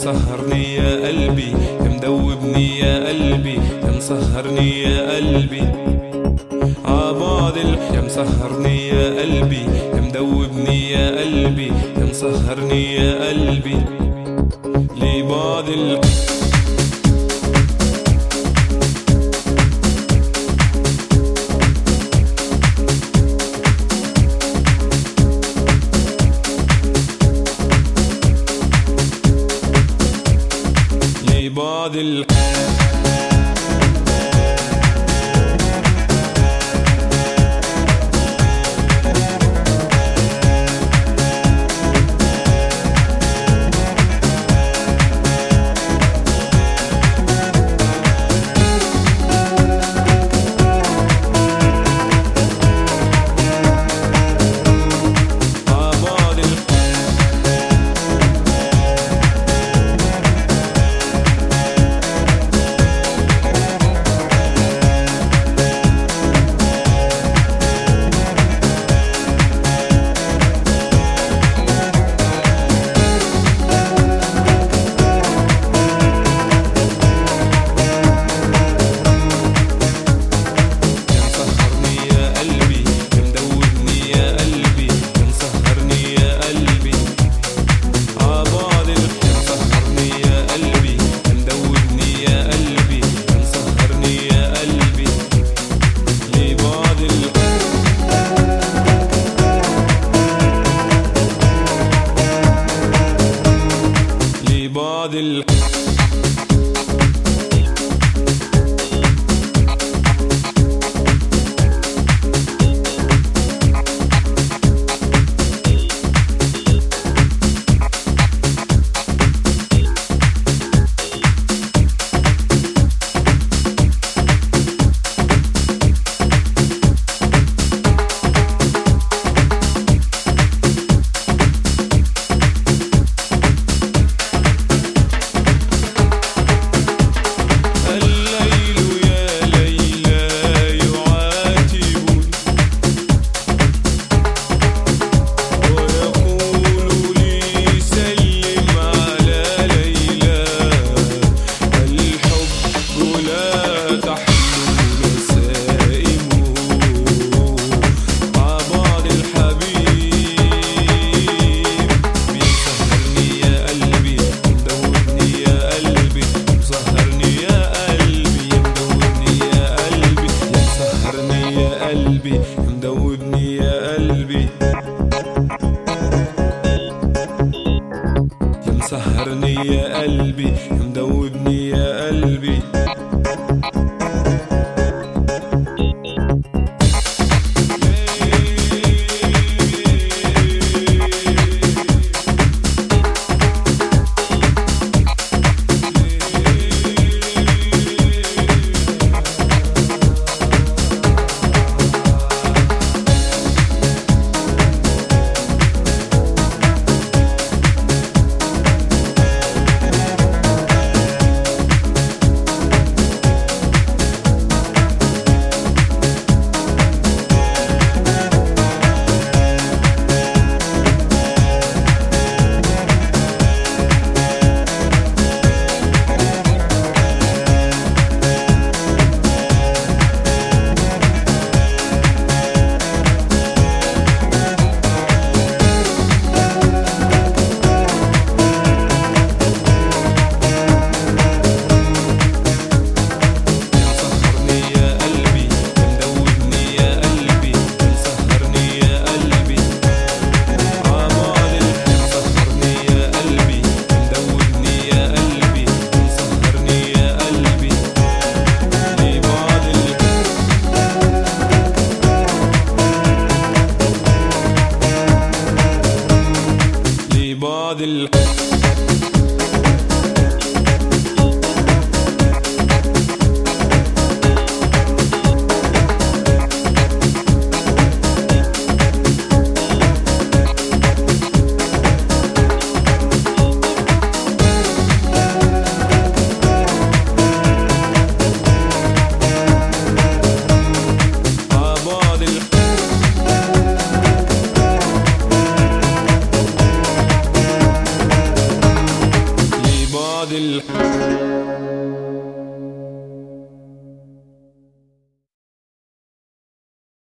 مسهرني يا قلبي يا مدوبني يا قلبي يا مسهرني يا قلبي عبعد ال... يا مسهرني يا قلبي يا مدوبني يا قلبي يا مسهرني يا قلبي لبعد ال... لبعد ال... عبعد ال... يا مسهرني يا قلبي يا مدوبني يا قلبي يا مسهرني يا قلبي عبعد ال- يا مسهرني يا قلبي يا مدوبني يا قلبي يا مسهرني يا قلبي لبعد ال- لبعد ال- الليل يا ليلى يعاتبني ويقول لي سلم على ليلى الحب لا تحمل نسائمه عبعد الحبيب بيسهرني يا قلبي مدوبني يا قلبي مسهرني يا قلبي مدوبني يا قلبي يا مسهرني يا قلبي مدوبني يا قلبي يا مسهرني يا قلبي مدوبني يا قلبي مسهرني يا قلبي مدوبني يا قلبي مسهرني يا قلبي عبعد ال- مسهرني يا قلبي مدوبني يا قلبي مسهرني يا قلبي لبعد ال- لبعد ال- عبعد ال-